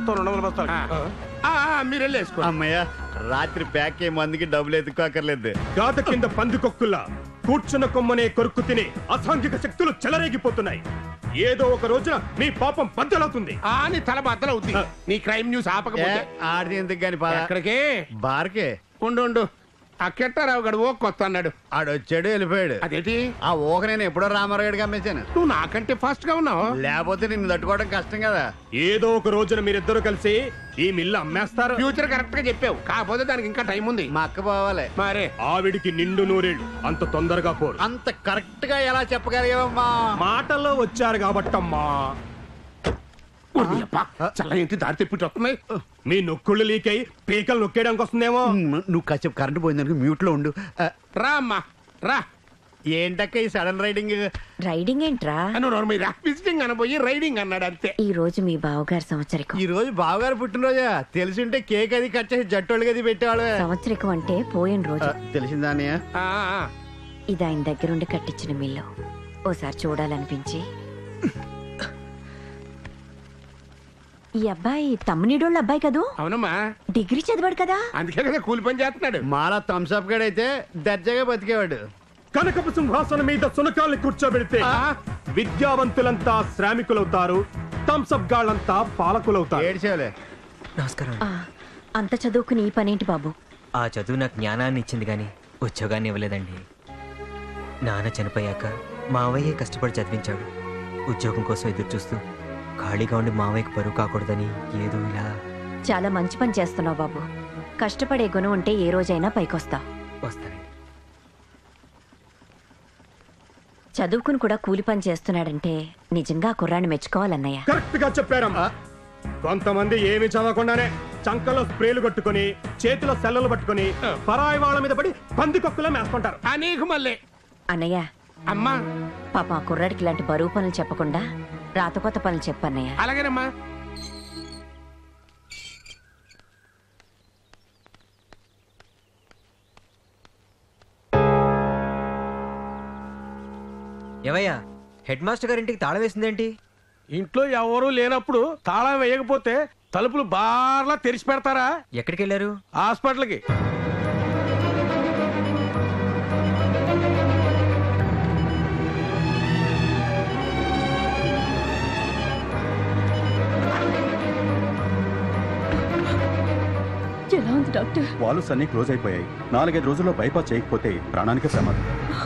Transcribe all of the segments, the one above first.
మొత్తం రెండు వందల బస్తాలు ఆ, ఆ, మీరు వెళ్ళేసుకో అమ్మయ్య రాత్రి ప్యాక్ అయ్యే మందికి డబ్బులు ఎత్తుకోకర్లేదు గాత కింద పందికొక్కుల్లా కూర్చున్న కొమ్మనే కొరుక్కు తిని అసాంఘిక శక్తులు చెలరేగిపోతున్నాయి ఏదో ఒక రోజున మీ పాపం బద్దలవుతుంది ఆ నీ తల బద్దలు అవుతుంది నీ క్రైమ్ న్యూస్ ఏ, ఆపకపోతే ఆడిది ఎందుకు గాని పా ఎక్కడికి బార్కే ఉండు ఉండు ఆ కెట్టారావు గడు ఓ కొత్త అన్నాడు ఆడొచ్చాడు వెళ్ళిపోయాడు అదేంటి ఆ ఊక నేను ఎప్పుడో రామారావు గడికి అమ్మేశాను నువ్వు నాకంటే ఫాస్ట్ గా ఉన్నావు లేకపోతే నిన్ను తట్టుకోవడం కష్టం కదా ఏదో ఒక రోజున మీరిద్దరు కలిసి ఈ మిల్లు అమ్మేస్తారు ఫ్యూచర్ కరెక్ట్ గా చెప్పావు కాకపోతే దానికి ఇంకా టైం ఉంది మా అక్క పోవాలి మరే ఆవిడికి నిండు నూరేళ్ళు అంత తొందరగా పోరు అంత కరెక్ట్ గా ఎలా చెప్పగలిగావమ్మా మాటల్లో వచ్చారు కాబట్టమ్మా చల్ల ఏంటి దారి తెప్పిట్టు వస్తున్నాయి మీ నొక్కుళ్ళు లీకై పీకలు నొక్కేయడానికి వస్తుందేమో నువ్వు కాసేపు కరెంట్ పోయిందనుకో మ్యూట్ లో ఉండు ఆ, రా అమ్మా రా ఏంటక్క ఈ సడన్ రైడింగ్ రైడింగ్ ఏంట్రా నువ్వు నోరు మీద విజిటింగ్ అనబోయి రైడింగ్ అన్నాడు అంతే ఈ రోజు మీ బావగారి సంవత్సరికం ఈ రోజు బావగారు పుట్టినరోజా తెలిసింటే కేక్ అది కట్ చేసి జట్టోళ్ళకి అది పెట్టేవాళ్ళు సంవత్సరికం అంటే పోయిన ఆ, రోజు తెలిసిందా అన్నయ్య ఆ, ఆ. ఇది ఆయన దగ్గరుండి కట్టించిన మిల్లు ఓసారి చూడాలనిపించి ఈ అబ్బాయి తమ్మునిడోళ్ళ అబ్బాయి కదూ అవునమ్మా డిగ్రీ చదివాడు కదా అందుకే కదా కూలి పని చేస్తున్నాడు మాలా థమ్స్అప్ గడైతే దర్జాగా బతికేవాడు కనకపు సింహాసనం మీద సునకాల్ని కూర్చోబెడితే విద్యావంతులంతా శ్రామికులవుతారు థమ్సప్ గాళ్ళంతా పాలకులవుతారు ఏడ్చేవాలే నమస్కారం ఆ, అంత చదువుకుని ఈ పనేంటి బాబు ఆ చదువు నాకు జ్ఞానాన్ని ఇచ్చింది కానీ ఉద్యోగాన్ని ఇవ్వలేదండి నాన్న చనిపోయాక మావయ్యే కష్టపడి చదివించాడు ఉద్యోగం కోసం ఎదురు చూస్తూ ఖాళీగా ఉండి మావయ్యకి బరువు కాకూడదని ఏదో ఇలా చాలా మంచి పని చేస్తున్నావు బాబు కష్టపడే గుణం ఉంటే ఏ రోజైనా పైకొస్తావు వస్తానండి చదువుకుని కూడా కూలి పని చేస్తున్నాడంటే నిజంగా ఆ కుర్రాన్ని మెచ్చుకోవాలన్నయ్య కరెక్ట్ గా చెప్పారమ్మా కొంతమంది ఏమి చదవకుండానే చంకలో స్ప్రేలు కొట్టుకొని చేతిలో సెల్లలు పట్టుకొని పరాయి వాళ్ళ మీద పడి పందికొక్కులో మేస్తుంటారు ఆ నీకు మళ్ళీ అన్నయ్య అమ్మా పాప ఆ కుర్రాడికి ఇలాంటి బరువు పనులు చెప్పకుండా రాతకొత్త పనులు చెప్పన్నయ్య అలాగేనమ్మా ఏవయ్యా హెడ్ మాస్టర్ గారింటికి తాళం వేసిందేంటి ఇంట్లో ఎవరు లేనప్పుడు తాళం వేయకపోతే తలుపులు బార్లా తెరిచి పెడతారా ఎక్కడికి వెళ్ళారు హాస్పిటల్కి ఎలా ఉంది డాక్టర్ వాల్వ్స్ అన్ని క్లోజ్ అయిపోయాయి నాలుగైదు రోజుల్లో బైపాస్ చేయకపోతే ప్రాణానికి ప్రమాదం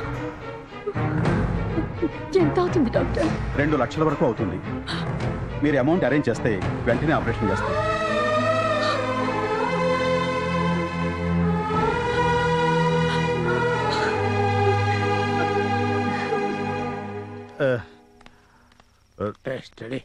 ఎంత అవుతుంది డాక్టర్ రెండు లక్షల వరకు అవుతుంది మీరు అమౌంట్ అరేంజ్ చేస్తే వెంటనే ఆపరేషన్ చేస్తాం స్టడీ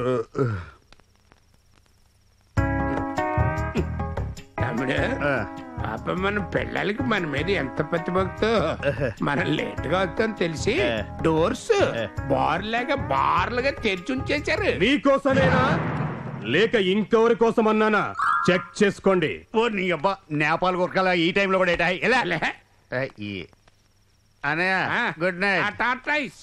తమ్ముడు పాప మన పిల్లలకి మన మీద ఎంత ప్రతిభక్తో మనం లేట్ గా వస్తాం తెలిసి డోర్స్ బార్లాగా బార్లుగా తెరిచి ఉంచేశారు మీకోసమేనా లేక ఇంకెవరి కోసం అన్నానా చెక్ చేసుకోండి ఓ నీ అబ్బా నేపాల్ గురకాల ఈ టైంలో కూడా ఏటా ఎలా లే. ఏ, ఈ అనయ్య ఆ, గుడ్ ఆ నైట్ టాటాయిస్.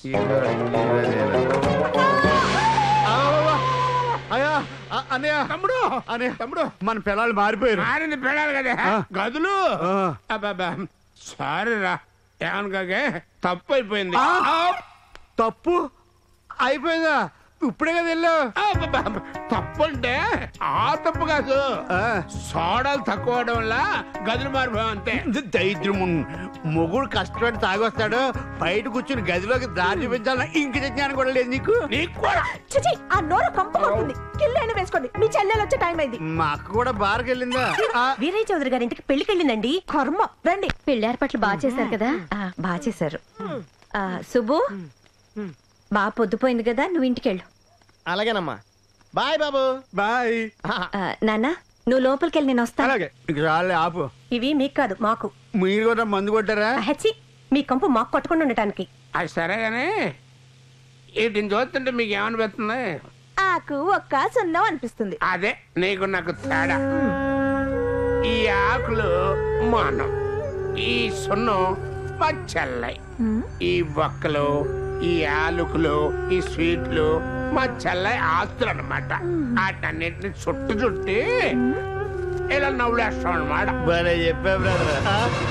అయ్యా ఆ, అన్నయ్య తమ్ముడు అన్నయ్య తమ్ముడు మన పిల్లలు మారిపోయారు మారింది పెడాలి కదా గదులు ఆ. అబ్బాబా సారీ రా ఏమనుకోగే తప్పు అయిపోయింది ఆ. ఆ. తప్పు అయిపోయిందా ఇప్పుడే కదా వెళ్ళావు అబ్బబ్బా, తప్పు అంటే ఆ తప్పు కాదు ఆ. సోడాలు తక్కువ అవడం వల్ల గదులు మారిపోయాం అంతే దైద్యం మొగుడు కష్టపడి తాగొస్తాడు బయట కూర్చుని గదిలోకి దారి చూపించాలన్నా ఇంక జ్ఞానం కూడా లేదు నీకు నీకు కూడా చిచి ఆ నోరు కంపు కొడుతుంది కిల్లైన వేసుకోండి మీ చెల్లెలు వచ్చే టైం అయింది మా అక్క కూడా బార్కి వెళ్ళిందా ఆ, వీరయ్య చౌదరి గారి ఇంటికి పెళ్లికి వెళ్ళిందండి కర్మ రండి పెళ్లి ఏర్పాట్లు బాగా చేశారు కదా బాగా చేశారు ఆ, సుబ్బు బాగా పొద్దుపోయింది కదా నువ్వు ఇంటికెళ్ళు అలాగేనమ్మా బాయ్ బాబు బాయ్ ఆ, నాన్న నువ్వు లోపలికి వెళ్ళి నేను వస్తాను అలాగే ఇంక చాలే ఆపు ఇవి మీకు కాదు మాకు మీరు కూడా మందు కొట్టారా హెచ్చి మీ కంపు మాకు కొట్టకుండా ఉండటానికి అది సరే కానీ వీటిని చూస్తుంటే మీకు ఏమనిపిస్తుంది ఆకు ఒక్క సున్నం అనిపిస్తుంది అదే నీకు నాకు తేడా ఈ ఆకులు మనం ఈ సున్నం పచ్చళ్ళై ఈ బొక్కలు ఈ ఆలుకులు ఈ స్వీట్లు మా చెల్లె ఆస్తులు అనమాట వాటన్నిటిని చుట్టు చుట్టి ఇలా నవ్వులేస్తాం అనమాట భలే చెప్పా బ్రదర్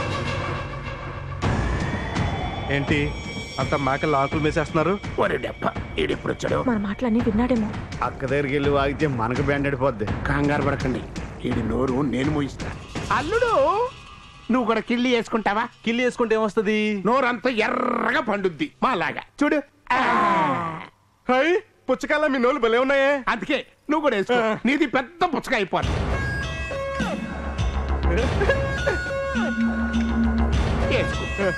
ఏంటి అంత మేకలు ఆకులు మేసేస్తున్నారు ఒరే డెప్ప ఈడిప్పుడు వచ్చాడు మన మాటలన్నీ విన్నాడేమో అక్క దగ్గరికి వెళ్ళి వాగితే మనకు బ్యాండ్ అడిపోద్ది కంగారు పడకండి ఈడి నోరు నేను మూయిస్తా అల్లుడు నువ్వు కూడా కిళ్ళి వేసుకుంటావా కిల్లి వేసుకుంటే ఏమొస్తుంది నోరంతా ఎర్రగా పండుద్ది మాలాగా చూడు ఆ, హై పుచ్చకాల మీ నోళ్ళు భలే ఉన్నాయే అందుకే నువ్వు కూడా వేసుకో నీది పెద్ద పుచ్చక అయిపోతుంది వేసుకో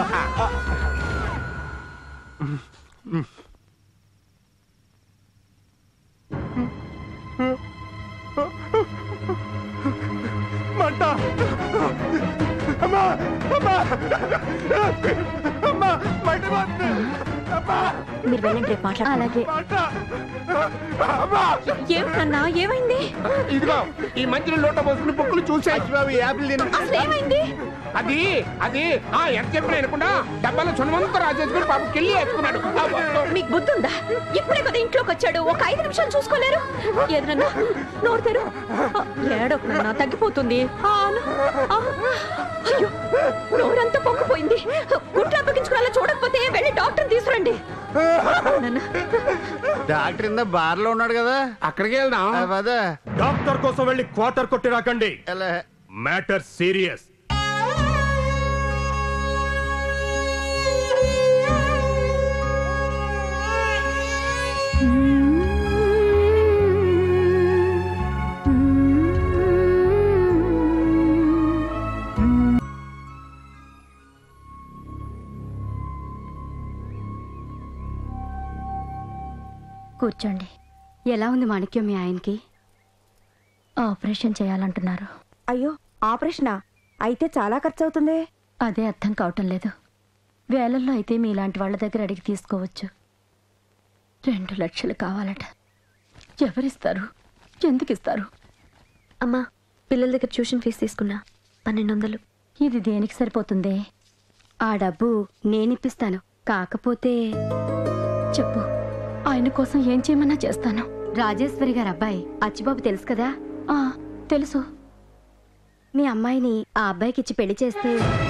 మంట అమ్మా అమ్మా అమ్మా మంట పోతుంది. అమ్మా మీరు వెళ్ళండి రేపు మాట్లాడు అలాగే మంట అమ్మా ఏమిటన్నా ఏమైంది ఇదిగో ఈ మంచిని లోట పోసుకుని బుక్కులు చూసా బాబు ఈ యాపిల్ తిను అసలు ఏమైంది అది అది ఆ ఎంత చెప్పిన అనుకుండా డబ్బాలో చునమంతా రాజేసుకుని పాపం కిళ్ళి వేసుకున్నాడు మీకు బుద్ధి ఉందా ఇప్పుడే కదా ఇంట్లోకి వచ్చాడు ఒక ఐదు నిమిషాలు చూసుకోలేరు ఏదన్నా నోరు తెరు ఏడొక నాన్న తగ్గిపోతుంది ఆ, అను. ఆ, అయ్యో నోరంతా పొక్కుపోయింది గుంట్లో అప్పగించుకునేలా చూడకపోతే వెళ్ళి డాక్టర్ తీసుకురండి నాన్న, డాక్టర్ ఇందా బార్లో ఉన్నాడు కదా అక్కడికి వెళ్దాం ఆ, పద డాక్టర్ కోసం వెళ్ళి క్వార్టర్ కొట్టి రాకండి ఎలా మ్యాటర్ సీరియస్ కూర్చోండి ఎలా ఉంది మాణిక్యం మీ ఆయనకి ఆపరేషన్ చేయాలంటున్నారు అయ్యో ఆపరేషనా అయితే చాలా ఖర్చు అవుతుంది అదే అర్థం కావటం లేదు వేలల్లో అయితే మీలాంటి వాళ్ళ దగ్గర అడిగి తీసుకోవచ్చు రెండు లక్షలు కావాలట ఎవరిస్తారు ఎందుకు ఇస్తారు అమ్మా పిల్లల దగ్గర ట్యూషన్ ఫీజు తీసుకున్నా పన్నెండు వందలు ఇది దేనికి సరిపోతుందే ఆ డబ్బు నేనిప్పిస్తాను కాకపోతే చెప్పు ఆయన కోసం ఏం చేయమన్నా చేస్తాను రాజేశ్వరి గారు అబ్బాయి అచ్చిబాబు తెలుసు కదా ఆ తెలుసు మీ అమ్మాయిని ఆ అబ్బాయికి ఇచ్చి పెళ్లి చేస్తే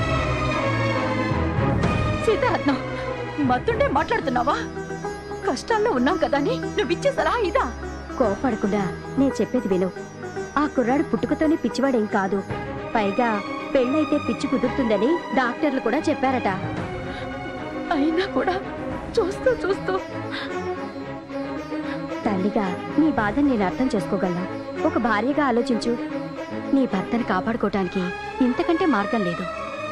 సీతారత్నం మత్తుంటే మాట్లాడుతున్నావా కష్టాల్లో ఉన్నాం కదా అని నువ్వు ఇచ్చేసరా ఇదా కోపడకుండా నేను చెప్పేది విను ఆ కుర్రాడు పుట్టుకతోనే పిచ్చివాడేం కాదు పైగా పెళ్ళైతే పిచ్చి కుదురుతుందని డాక్టర్లు కూడా చెప్పారట అయినా కూడా చూస్తూ చూస్తూ తల్లిగా నీ బాధని నేను అర్థం చేసుకోగలను ఒక భార్యగా ఆలోచించు నీ భర్తను కాపాడుకోవటానికి ఇంతకంటే మార్గం లేదు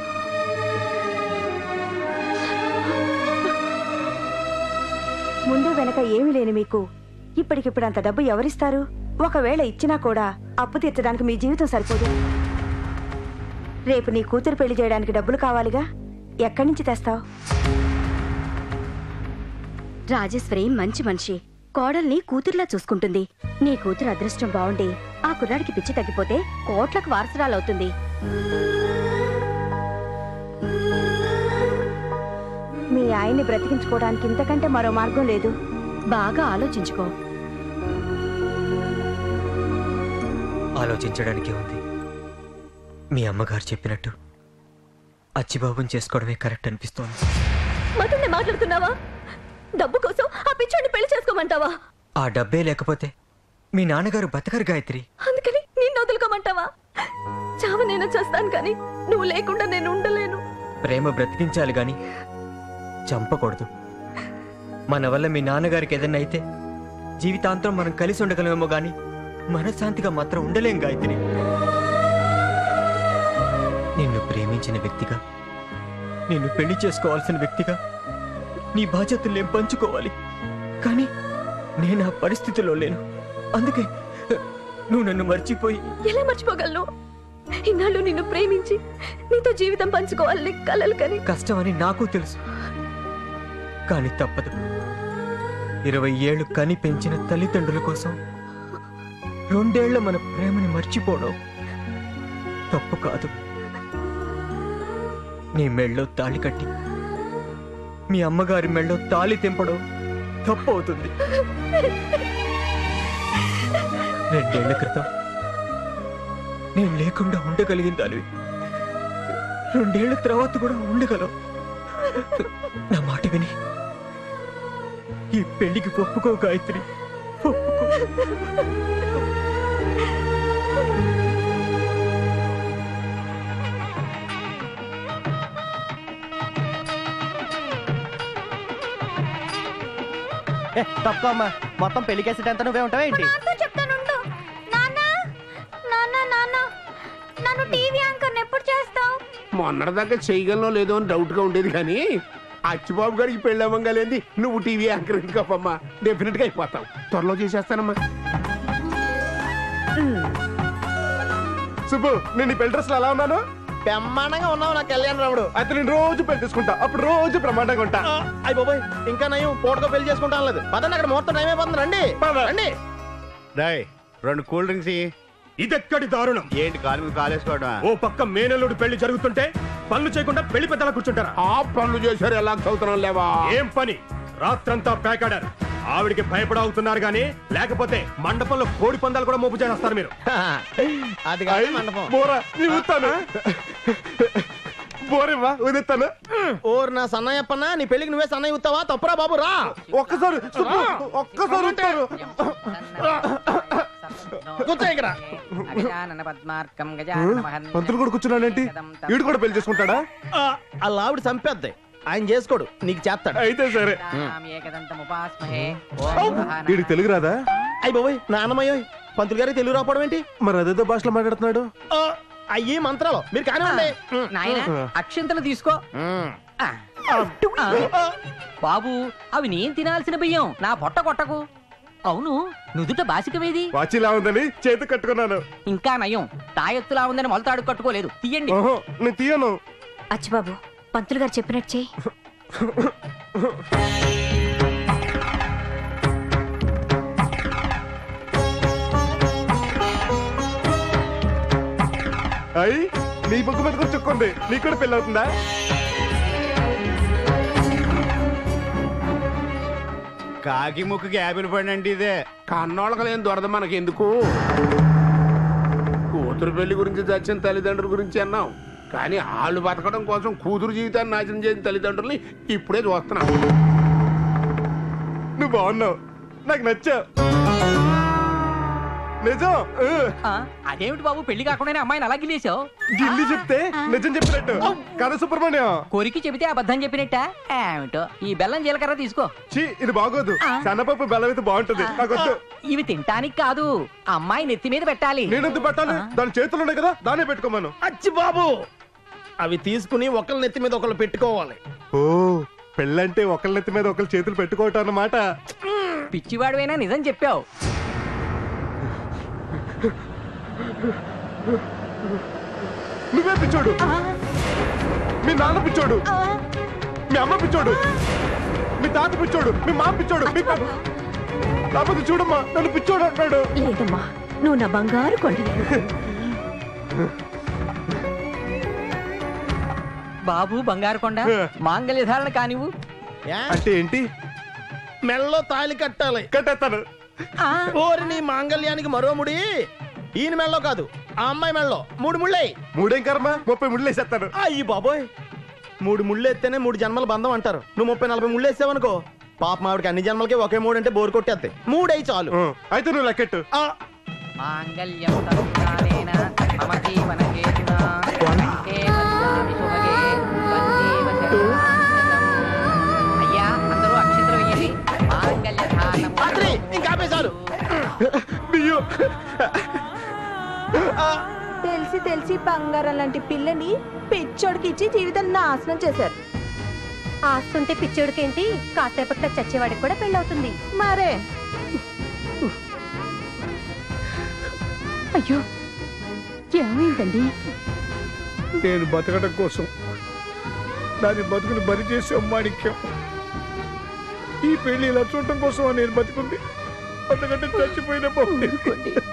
ముందు వెనక ఏమీ లేని మీకు ఇప్పటికిప్పుడు అంత డబ్బు ఎవరిస్తారు ఒకవేళ ఇచ్చినా కూడా అప్పు తీర్చడానికి మీ జీవితం సరిపోదు రేపు నీ కూతురు పెళ్లి చేయడానికి డబ్బులు కావాలిగా ఎక్కడి నుంచి తెస్తావు రాజేశ్వరి మంచి మనిషి కోడల్ని కూతురులా చూసుకుంటుంది నీ కూతురు అదృష్టం బాగుండి ఆ కుర్రాడికి పిచ్చి తగ్గిపోతే కోట్లకు వారసురాలవుతుంది మీ ఆయన్ని బ్రతికించుకోవడానికి ఇంతకంటే మరో మార్గం లేదు బాగా ఆలోచించుకో ఆలోచించడానికే ఉంది మీ అమ్మగారు చెప్పినట్టు అచ్చిబాబుని చేసుకోవడమే కరెక్ట్ అనిపిస్తోంది మతుండే మాట్లాడుతున్నావా డబ్బు కోసం ఆ పిచ్చోడిని పెళ్లి చేసుకోమంటావా ఆ డబ్బే లేకపోతే మీ నాన్నగారు బతకరు గాయత్రి అందుకని నిన్ను వదులుకోమంటావా చావు నేను చేస్తాను కానీ నువ్వు లేకుండా నేను ఉండలేను ప్రేమ బ్రతికించాలి గాని చంపకూడదు మన వల్ల మీ నాన్నగారికి ఏదైనా అయితే జీవితాంతం మనం కలిసి ఉండగలమేమో గాని మనశ్శాంతిగా మాత్రం ఉండలేం గాయత్రి నిన్ను ప్రేమించిన వ్యక్తిగా నిన్ను పెళ్లి చేసుకోవాల్సిన వ్యక్తిగా నీ బాధ్యతలు నేను పంచుకోవాలి కానీ నేను ఆ పరిస్థితిలో లేను అందుకే నువ్వు నన్ను మర్చిపోయి ఎలా మర్చిపోగలను ఇన్నాళ్ళు నిన్ను ప్రేమించి నీతో జీవితం పంచుకోవాలని కలలు కని కష్టమని నాకు తెలుసు కానీ తప్పదు ఇరవై ఏళ్ళు కని పెంచిన తల్లిదండ్రుల కోసం రెండేళ్ల మన ప్రేమని మర్చిపోవడం తప్పు కాదు నీ మెళ్ళో తాళి కట్టి మీ అమ్మగారి మెళ్ళో తాళి తెంపడం తప్పు అవుతుంది రెండేళ్ల క్రితం నేను లేకుండా ఉండగలిగింది దానివి రెండేళ్ల తర్వాత కూడా ఉండగలవు నా మాట విని ఈ పెళ్లికి ఒప్పుకో గాయత్రి ఒప్పుకో తప్ప అమ్మా మొత్తం పెళ్లి కేసెట్ ఎంత నువ్వే ఉంటావా ఏంటి చెప్తానుండు నాన్న నాన్న నాన్న నన్ను టీవీ యాంకర్ ఎప్పుడు చేస్తావు మొన్నటిదాకా చేయగలనో లేదో అని డౌట్ గా ఉండేది కానీ అచ్చిబాబు గారికి పెళ్లి అవ్వగలేంది నువ్వు టీవీ యాంకర్ ఎందుకమ్మా డెఫినెట్ గా అయిపోతావు త్వరలో చేసేస్తానమ్మా సుబ్బు నేను ఈ పెళ్లి డ్రెస్ ఎలా ఉన్నాను బ్రహ్మాండంగా ఉన్నావు నా కళ్యాణ రాముడు అయితే నేను రోజు పెళ్లి తీసుకుంటా అప్పుడు రోజు ప్రమాదంగా ఉంటా అయ్యి బాబాయ్ ఇంకా నయం పూటతో పెళ్లి చేసుకుంటాను లేదు పదండి అక్కడ ముహూర్తం టైం అయిపోతుంది రండి పద. రండి డాయ్ రెండు కూల్ డ్రింక్స్ ఇయ్యి. ఇదెక్కడి దారుణం ఏంటి కాలు మీద కాలేసుకోవడం ఓ పక్క మేనల్లుడు పెళ్లి జరుగుతుంటే పనులు చేయకుండా పెళ్లి పెద్దలా కూర్చుంటారా ఆ పనులు చేశారు ఎలా చదువుతున్నాం లేవా ఏం పని రాత్రంతా పేకాడారు ఆవిడికి భయపడవుతున్నారు గానీ లేకపోతే మండపంలో కోడి పందాలు కూడా మోపు చేస్తారు మీరు అది కాదు మండపం బోరా నీ ఊతాను బోరేవా ఉదెత్తాను ఓరు నా సన్నయ్యప్పన్న నీ పెళ్లికి నువ్వే సన్నయ్య ఉత్తావా తప్పురా బాబు రా ఒక్కసారి సుబ్బు, ఒక్కసారి ఊతాను కూర్చో ఇక్కడ పంతులు కూడా కూర్చున్నాడేంటి వీడు కూడా పెళ్లి చేసుకుంటాడా ఆ, అలా ఆవిడ చంపేద్ది ఆయన చేసుకోడు నీకు చేస్తాడు అయితే సరే వీడికి తెలుగు రాదా అయ్యి బాబోయ్ నాన్నమయ్యో పంతులు గారికి తెలుగు రాపడం ఏంటి మరి అదేదో భాషలో మాట్లాడుతున్నాడు ఆ, అయ్యి మంత్రాలు మీరు కానివ్వండి నాయన అక్షంతలు తీసుకో ఆ. ఆ. బాబు అవి నేను తినాల్సిన బియ్యం నా పొట్ట కొట్టకు అవును నుదుట బాసికవేది వాచిలా ఉందని చేతి కట్టుకున్నాను ఇంకా నయం తాయెత్తులా ఉందని మొలతాడు కట్టుకోలేదు తీయండి ఓహో నేను తీయను అచ్చిబాబు పంతులు గారు చెప్పినట్టు చేయి అయ్యి నీ బుక్ మీద కూడా చుక్కుంది నీకు కూడా పెళ్లి అవుతుందా కాకి ముక్కుకి యాపిల్ పడినండి ఇదే కన్నోళ్ళకి లేని దొరద మనకి ఎందుకు కూతురు పెళ్లి గురించి చచ్చిన తల్లిదండ్రుల గురించి అన్నాం కానీ వాళ్ళు బతకడం కోసం కూతురు జీవితాన్ని నాశనం చేసిన తల్లిదండ్రుల్ని ఇప్పుడే చూస్తున్నాం నువ్వు బాగున్నావు నాకు నచ్చావు నిజం ఊ. ఆ, అదేమిటి బాబు పెళ్లి కాకుండానే అమ్మాయిని అలా గిలేసావు గిల్లి చెప్తే నిజం చెప్పినట్టు కదా సుబ్రహ్మణ్యం కొరికి చెబితే అబద్ధం చెప్పినట్ట ఏమిటో ఈ బెల్లం జీలకర్ర తీసుకో చీ ఇది బాగోదు సన్నపప్పు బెల్లం అయితే బాగుంటది నాకొద్దు ఇవి తినటానికి కాదు అమ్మాయి నెత్తి మీద పెట్టాలి నేనెందుకు పెట్టాలి దాని చేతులు ఉన్నాయి కదా దాన్నే పెట్టుకోమను అచ్చి బాబు అవి తీసుకుని ఒకళ్ళ నెత్తి మీద ఒకళ్ళు పెట్టుకోవాలి ఓ పెళ్ళంటే ఒకళ్ళ నెత్తి మీద ఒకళ్ళ చేతులు పెట్టుకోవటం అన్నమాట పిచ్చివాడువైనా నిజం చెప్పావు నువ్వే పిచ్చోడు మీ నాన్న పిచ్చోడు మీ అమ్మ పిచ్చోడు మీ తాత పిచ్చోడు మీ మామ పిచ్చోడు మీ పెద్ద- కాకపోతే చూడమ్మా నన్ను పిచ్చోడు అంటాడు లేదమ్మా నువ్వు నా బంగారు కొండవి బాబు బంగారు కొండ మాంగళ్య ధారణ కానివ్వు ఏ? అంటే ఏంటి మెళ్ళో తాళి కట్టాలి కట్టేస్తాను ఓరి నీ మాంగళ్యానికి మరో ముడి ఈయన మెళ్ళో కాదు ఆ అమ్మాయి మెళ్ళో మూడు ముళ్ళై మూడేం కర్మ ముప్పై ముళ్ళు వేసేస్తాను అయ్యి బాబోయ్ మూడు ముళ్ళు ఎత్తేనే మూడు జన్మల బంధం అంటారు నువ్వు ముప్పై నలభై ముళ్ళు వేసావనుకో పాప మావిడికి అన్ని జన్మలకి ఒకే మూడు అంటే బోరు కొట్టేస్తాయి మూడై చాలు ఆ, అయితే నువ్వు లెక్కెట్టు ఆ, మాంగళ్యం తరుణానేన మమ జీవన హేతునా కంఠే బధ్నామి శుభగే సంజీవ శరణాగతం. అయ్యా అందరూ అక్షంతలు వేయండి మాంగళ్య ఆత్రి, ధారణము ఇంకా ఆపేశారు బియ్యం తెలిసి తెలిసి బంగారం లాంటి పిల్లని పిచ్చోడికి ఇచ్చి జీవితం నాశనం చేశారు ఆస్తుంటే పిచ్చోడికేంటి కాసేపట్లో చచ్చేవాడికి కూడా పెళ్ళవుతుంది మరే అయ్యో ఏమైందండి నేను బతకడం కోసం దాని బతుకుని బరి చేసే మాణిక్యం ఈ పెళ్లి ఇలా చూడటం కోసం నేను బతుకుంది అంతకంటే చచ్చిపోయిన బాగుండేది.